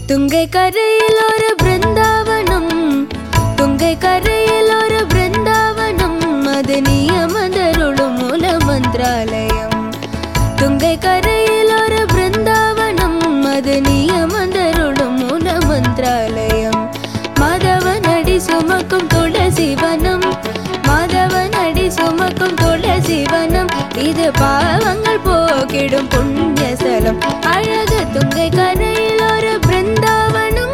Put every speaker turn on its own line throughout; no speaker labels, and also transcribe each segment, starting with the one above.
துங்கை கரையில் ஒரு பிருந்தாவனம் துங்கை கரையில் ஒரு பிருந்தாவனம் அது நீ அமர்ந்தருளும் மூல மந்திராலயம் துங்கை கரையில் ஒரு பிருந்தாவனம் அது நீ அமர்ந்தருளும் மூல மந்திராலயம் மாதவன் அடி சுமக்கும் துளசி வனம் மாதவன் அடி சுமக்கும் துளசி வனம் இது பாவங்கள் போக்கிடும் புண்ணிய ஸ்தலம் அழகு துங்கை கரையில் ஒரு பிருந்தாவனம்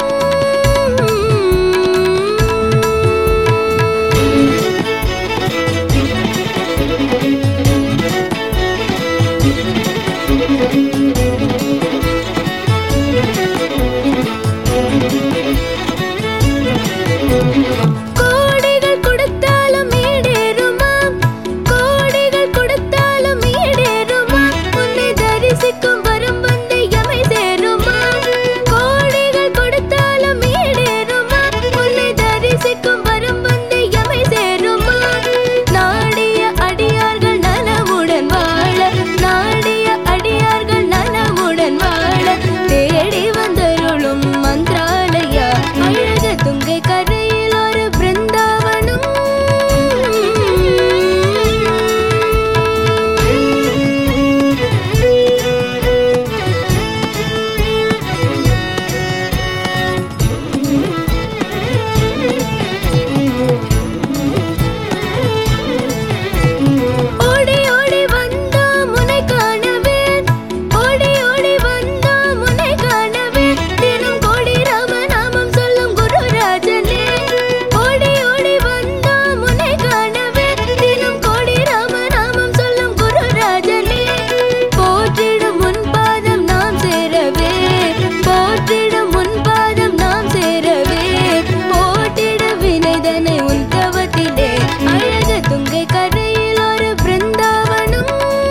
கோடிகள் கொடுத்தாலும் ஈடேறுமா கோடிகள் கொடுத்தாலும் ஈடேறுமா உன்னை தரிசிக்கும் வரும் வந்து எமை சேருமா கோடிகள் கொடுத்தாலும் ஈடேறுமா உன்னை தரிசிக்கும் வரும் வந்து எமை சேருமா நாடிய அடியார்கள் நலமுடன் வாழ நாடிய அடியார்கள் நலமுடன் வாழ தேடி வந்தருளும் மந்திராலயா அழகு துங்கை கரையில் ஒரு பிருந்தாவனம் ஓடி ஓடி வந்தோம் உன்னை காணவே ஓடி ஓடி வந்தோம் உன்னை காணவே தினம் கோடி ராமநாமம் சொல்லும் குருராஜனே ஓடி ஓடி வந்தோம் உன்னை காணவே தினம் கோடி ராமநாமம் சொல்லும் குருராஜனே போற்றிடும் உன் பாதம் நாம் சேரவே போற்றிடும் உன் பாதம் நாம் சேரவே போற்றிட வினைதனை உன் தவத்திலே அழகு துங்கை கரையில் ஒரு பிருந்தாவனம்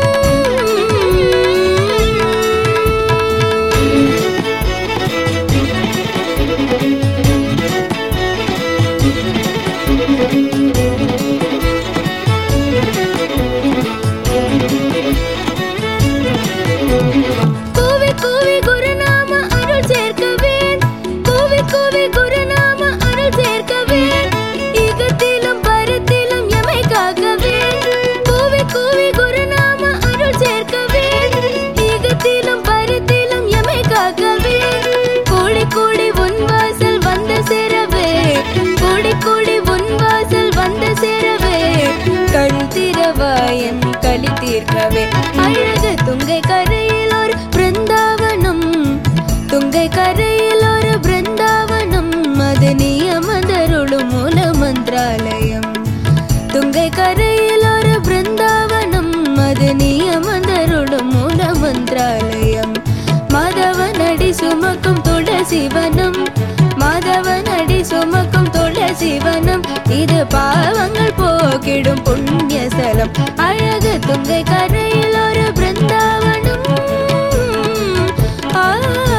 கூவி கூவி குருநாம அருள் சேர்க்கவே கூவி கூவி குருநாம அருள் சேர்க்கவே ஈகத்திலும் பரத்திலும் எமை காக்கவே கூவி கூவி குருநாம அருள் சேர்க்கவே ஈகத்திலும் பரத்திலும் எமை காக்கவே கூடி கூடி உன் வாசல் வந்து சேரவே கூடி கூடி உன் வாசல் வந்து சேரவே கண் திறவாயன் களி தீர்க்கவே அழகு துங்கை கரையில் ஒரு பிருந்தாவனம் துங்கை கரையில் ஒரு பிருந்தாவனம் அது நீ அமர்ந்தருளும் மூல மந்திராலயம் துங்கை கரையில் ஒரு பிருந்தாவனம் அது நீ அமர்ந்தருளும் மூல மந்திராலயம் மாதவன் அடி சுமக்கும் துளசி வனம் மாதவன் அடி சுமக்கும் துளசி வனம் இது பாவங்கள் போக்கிடும் புண்ணிய ஸ்தலம் அழகு துங்கை கரையில் ஒரு பிருந்தாவனம் ஆ